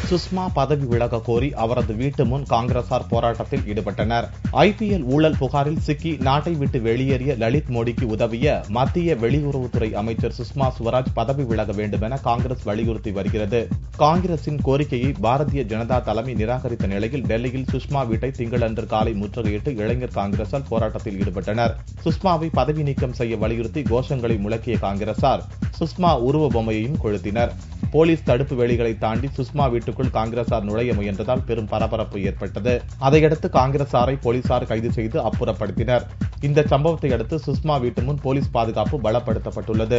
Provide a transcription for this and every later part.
சுஷ்மா பதவி விலக கோரி அவரது வீட்டு முன் காங்கிரசார் போராட்டத்தில் ஈடுபட்டனர் ஐபிஎல் ஊழல் புகாரில் சிக்கி நாட்டை விட்டு வெளியேறிய லலித் மோடிக்கு உதவிய மத்திய வெளியுறவுத்துறை அமைச்சர் சுஷ்மா சுவராஜ் பதவி விலக வேண்டும் என காங்கிரஸ் வலியுறுத்தி வருகிறது காங்கிரசின் கோரிக்கையை பாரதிய ஜனதா தலைமை நிராகரித்த நிலையில் டெல்லியில் சுஷ்மா வீட்டை திங்களன்று காலை முற்றுகையிட்டு இளைஞர் காங்கிரசார் போராட்டத்தில் ஈடுபட்டனர் சுஷ்மாவை பதவி நீக்கம் செய்ய வலியுறுத்தி கோஷங்களை முழக்கிய காங்கிரசார் சுஷ்மா உருவ பொம்மையையும் கொளுத்தினர் போலீஸ் தடுப்பு வேலிகளை தாண்டி சுஷ்மா வீட்டுக்குள் காங்கிரசார் நுழைய முயன்றதால் பெரும் பரபரப்பு ஏற்பட்டது அதையடுத்து காங்கிரசாரை போலீசார் கைது செய்து அப்புறப்படுத்தினர் இந்த சம்பவத்தை அடுத்து சுஷ்மா வீட்டு முன் போலீஸ் பாதுகாப்பு பலப்படுத்தப்பட்டுள்ளது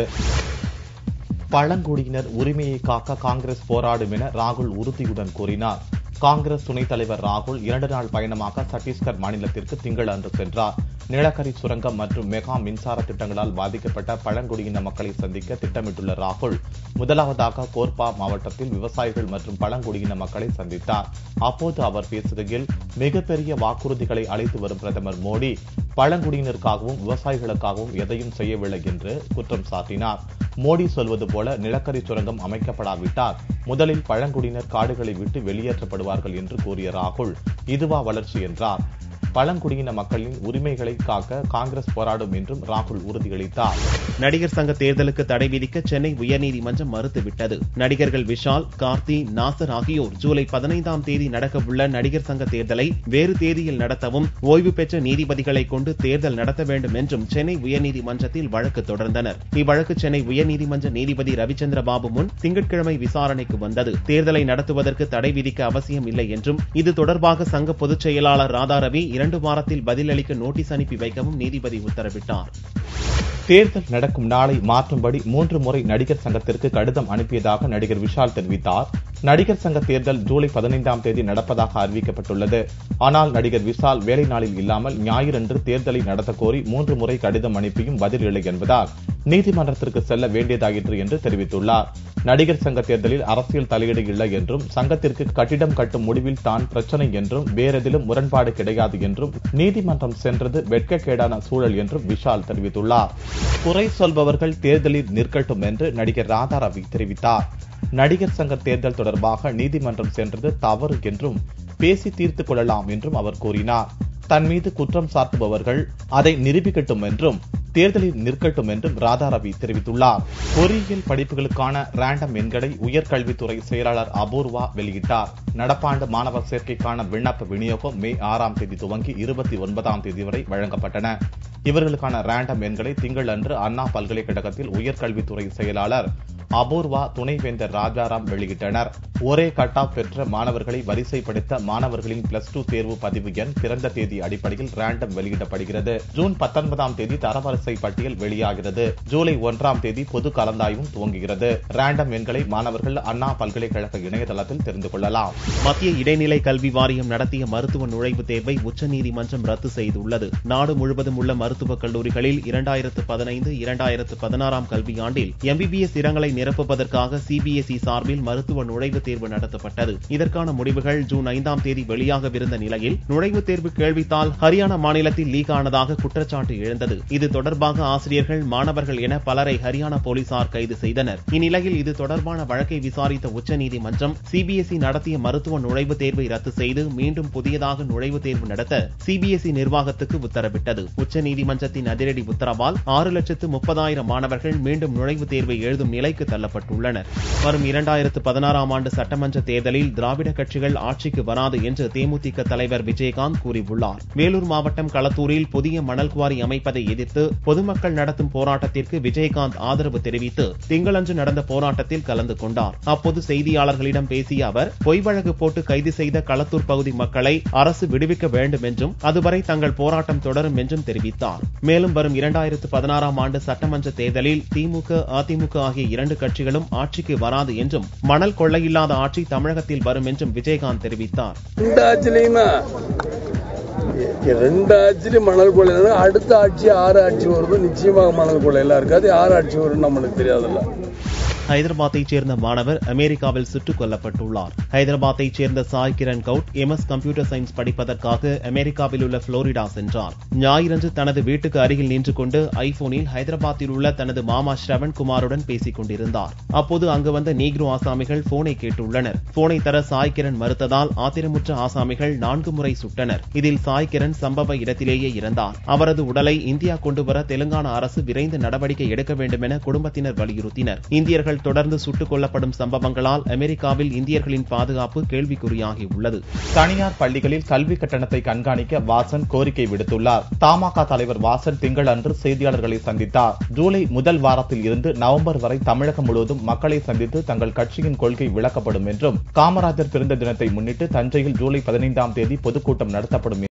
பழங்குடியினர் உரிமையை காக்க காங்கிரஸ் போராடும் என ராகுல் உறுதியுடன் கூறினார் காங்கிரஸ் துணைத் தலைவர் ராகுல் இரண்டு நாள் பயணமாக சத்தீஸ்கர் மாநிலத்திற்கு திங்கள் அன்று சென்றார் நிலக்கரி சுரங்கம் மற்றும் மெகா மின்சார திட்டங்களால் பாதிக்கப்பட்ட பழங்குடியின மக்களை சந்திக்க திட்டமிட்டுள்ள ராகுல் முதலாவதாக கோர்பா மாவட்டத்தில் விவசாயிகள் மற்றும் பழங்குடியின மக்களை சந்தித்தார் அப்போது அவர் பேசுகையில் மிகப்பெரிய வாக்குறுதிகளை அளித்து வரும் பிரதமர் மோடி பழங்குடியினருக்காகவும் விவசாயிகளுக்காகவும் எதையும் செய்யவில்லை என்று குற்றம் சாட்டினார் மோடி சொல்வது போல நிலக்கரி சுரங்கம் அமைக்கப்படாவிட்டால் முதலில் பழங்குடியினர் காடுகளை விட்டு வெளியேற்றப்படுவார்கள் என்று கூறிய ராகுல் இதுவா வளர்ச்சி என்றார் பழங்குடியின மக்களின் உரிமைகளை காக்க காங்கிரஸ் போராடும் என்றும் ராகுல் உறுதியளித்தார் நடிகர் சங்க தேர்தலுக்கு தடை விதிக்க சென்னை உயர்நீதிமன்றம் மறுத்துவிட்டது நடிகர்கள் விஷால் கார்த்தி நாசர் ஆகியோர் ஜூலை பதினைந்தாம் தேதி நடக்கவுள்ள நடிகர் சங்க தேர்தலை வேறு தேதியில் நடத்தவும் ஓய்வு பெற்ற நீதிபதிகளை கொண்டு தேர்தல் நடத்த வேண்டும் என்றும் சென்னை உயர்நீதிமன்றத்தில் வழக்கு தொடர்ந்தனர் இவ்வழக்கு சென்னை உயர்நீதிமன்ற நீதிபதி ரவிச்சந்திர பாபு முன் திங்கட்கிழமை விசாரணைக்கு வந்தது தேர்தலை நடத்துவதற்கு தடை விதிக்க அவசியம் இல்லை என்றும் இது தொடர்பாக சங்க பொதுச் செயலாளர் ராதாரவி இரண்டு வாரத்தில் பதிலளிக்க நோட்டீஸ் அனுப்பி வைக்கவும் நீதிபதி உத்தரவிட்டார் தேர்தல் நடக்கும் நாளை மாற்றும்படி மூன்று முறை நடிகர் சங்கத்திற்கு கடிதம் அனுப்பியதாக நடிகர் விஷால் தெரிவித்தார் நடிகர் சங்க தேர்தல் ஜூலை பதினைந்தாம் தேதி நடப்பதாக அறிவிக்கப்பட்டுள்ளது ஆனால் நடிகர் விஷால் வேலை நாளில் இல்லாமல் ஞாயிறன்று தேர்தலை நடத்த கோரி மூன்று முறை கடிதம் அனுப்பியும் பதில் இல்லை என்பதால் நீதிமன்றத்திற்கு செல்ல வேண்டியதாயிற்று என்று தெரிவித்துள்ளார் நடிகர் சங்க தேர்தலில் அரசியல் தலையீடு இல்லை என்றும் சங்கத்திற்கு கட்டிடம் கட்டும் முடிவில் தான் பிரச்சனை என்றும் வேறெதிலும் முரண்பாடு கிடையாது என்றும் நீதிமன்றம் சென்றது வெட்கக்கேடான சூழல் என்றும் விஷால் தெரிவித்துள்ளார் குறை சொல்பவர்கள் தேர்தலில் நிற்கட்டும் என்று நடிகர் ராதாரவி தெரிவித்தார் நடிகர் சங்க தேர்தல் தொடர்பாக நீதிமன்றம் சென்றது தவறு என்றும் பேசி தீர்த்துக் கொள்ளலாம் என்றும் அவர் கூறினார் தன் மீது குற்றம் சாட்டுபவர்கள் அதை நிரூபிக்கட்டும் என்றும் தேர்தலில் நிற்கட்டும் என்றும் ராதாரவி தெரிவித்துள்ளார் பொறியியல் படிப்புகளுக்கான ரேண்டம் எண்களை உயர்கல்வித்துறை செயலாளர் அபூர்வா வெளியிட்டார் நடப்பாண்டு மாணவர் சேர்க்கைக்கான விண்ணப்ப விநியோகம் மே ஆறாம் தேதி துவங்கி இருபத்தி ஒன்பதாம் தேதி வரை வழங்கப்பட்டன இவர்களுக்கான ரேண்டம் எண்களை திங்கள் அன்று அண்ணா பல்கலைக்கழகத்தில் உயர்கல்வித்துறை செயலாளர் அபூர்வா துணைவேந்தர் ராஜாராம் வெளியிட்டனர் ஒரே கட் ஆஃப் பெற்ற மாணவர்களை வரிசைப்படுத்த மாணவர்களின் பிளஸ் டூ தேர்வு பதிவு எண் பிறந்த தேதி அடிப்படையில் ரேண்டம் வெளியிடப்படுகிறது ஜூன் பத்தொன்பதாம் தேதி தரவரிசை பட்டியல் வெளியாகிறது ஜூலை ஒன்றாம் தேதி பொது கலந்தாய்வும் துவங்குகிறது ரேண்டம் எண்களை மாணவர்கள் அண்ணா பல்கலைக்கழக இணையதளத்தில் தெரிந்து கொள்ளலாம் மத்திய இடைநிலை கல்வி வாரியம் நடத்திய மருத்துவ நுழைவுத் தேர்வை உச்சநீதிமன்றம் ரத்து செய்துள்ளது நாடு முழுவதும் உள்ள மருத்துவக் கல்லூரிகளில் இரண்டாயிரத்து பதினைந்து இரண்டாயிரத்து பதினாறாம் கல்வியாண்டில் எம்பிபிஎஸ் இடங்களை நிரப்புவதற்காக சிபிஎஸ்இ சார்பில் மருத்துவ நுழைவுத் தேர்வு நடத்தப்பட்டது இதற்கான முடிவுகள் ஜூன் ஐந்தாம் தேதி வெளியாகவிருந்த நிலையில் நுழைவுத் தேர்வு கேள்வித்தால் ஹரியானா மாநிலத்தில் லீக் ஆனதாக குற்றச்சாட்டு எழுந்தது இது தொடர்பாக ஆசிரியர்கள் மாணவர்கள் என பலரை ஹரியானா போலீசார் கைது செய்தனர் இந்நிலையில் இது தொடர்பான வழக்கை விசாரித்த உச்சநீதிமன்றம் சிபிஎஸ்இ நடத்திய மருத்துவ நுழைவுத் தேர்வை ரத்து செய்து மீண்டும் புதியதாக நுழைவுத் தேர்வு நடத்த சிபிஎஸ்இ நிர்வாகத்துக்கு உத்தரவிட்டது உச்சநீதிமன்றத்தின் அதிரடி உத்தரவால் ஆறு லட்சத்து முப்பதாயிரம் மாணவர்கள் மீண்டும் நுழைவுத் தேர்வை எழுதும் நிலைக்கு தள்ளப்பட்டுள்ளனர் வரும் இரண்டாயிரத்து பதினாறாம் ஆண்டு சட்டமன்ற தேர்தலில் திராவிட கட்சிகள் ஆட்சிக்கு வராது என்று தேமுதிக தலைவர் விஜயகாந்த் கூறியுள்ளார் வேலூர் மாவட்டம் களத்தூரில் புதிய மணல் குவாரி அமைப்பதை எதிர்த்து பொதுமக்கள் நடத்தும் போராட்டத்திற்கு விஜயகாந்த் ஆதரவு தெரிவித்து திங்களன்று நடந்த போராட்டத்தில் கலந்து கொண்டார் அப்போது செய்தியாளர்களிடம் பேசிய அவர் பொய் வழக்கு போட்டு கைது செய்த களத்தூர் பகுதி மக்களை அரசு விடுவிக்க வேண்டும் என்றும் அதுவரை தங்கள் போராட்டம் தொடரும் என்றும் தெரிவித்தார் மேலும் வரும் இரண்டாயிரத்து பதினாறாம் ஆண்டு சட்டமன்ற தேர்தலில் திமுக அதிமுக ஆகிய இரண்டு கட்சிகளும் ஆட்சிக்கு வராது என்றும் மணல் கொள்ளையில்லாத ஆட்சி தமிழகத்தில் வரும் என்றும் விஜயகாந்த் தெரிவித்தார் ரெண்டு ஆட்சிலையுமே ரெண்டு ஆட்சிலையும் மணல் கொள்ளை நடக்கும். அடுத்த ஆட்சி ஆறு ஆட்சி வருது நிச்சயமாக மணல் கொள்ளையெல்லாம் இருக்காது யார் ஆட்சி வரும்னு நம்மளுக்கு தெரியாதுல்ல ஹைதராபாத்தைச் சேர்ந்த மாணவர் அமெரிக்காவில் சுட்டுக் கொல்லப்பட்டுள்ளார் ஹைதராபாத்தைச் சேர்ந்த Sai Kiran Goud MS computer science படிப்பதற்காக அமெரிக்காவில் உள்ள புளோரிடா சென்றார் ஞாயிறன்று தனது வீட்டுக்கு அருகில் நின்று கொண்டு ஐபோனில் ஹைதராபாத்தில் உள்ள தனது மாமா ஸ்ரவன் குமாருடன் பேசிக் கொண்டிருந்தார் அப்போது அங்கு வந்த நீக்ரோ ஆசாமிகள் போனை கேட்டுள்ளனர் போனை தர சாய் கிரண் மறுத்ததால் ஆத்திரமுற்ற ஆசாமிகள் நான்கு முறை சுட்டனர் இதில் சாய் கிரண் சம்பவ இடத்திலேயே இறந்தார் அவரது உடலை இந்தியா கொண்டுவர தெலுங்கானா அரசு விரைந்து நடவடிக்கை எடுக்க வேண்டும் என குடும்பத்தினர் வலியுறுத்தினர் இந்தியர்கள் தொடர்ந்து சுட்டுக் கொல்லப்படும் சம்பவங்களால் அமெரிக்காவில் இந்தியர்களின் பாதுகாப்பு கேள்விக்குறியாகியுள்ளது தனியார் பள்ளிகளில் கல்வி கட்டணத்தை கண்காணிக்க வாசன் கோரிக்கை விடுத்துள்ளார் தமாக தலைவர் வாசன் திங்கள் அன்று செய்தியாளர்களை சந்தித்தார் ஜூலை முதல் வாரத்தில் இருந்து நவம்பர் வரை தமிழகம் முழுவதும் மக்களை சந்தித்து தங்கள் கட்சியின் கொள்கை விளக்கப்படும் என்றும் காமராஜர் பிறந்த தினத்தை முன்னிட்டு தஞ்சையில் ஜூலை பதினைந்தாம் தேதி பொதுக்கூட்டம் நடத்தப்படும்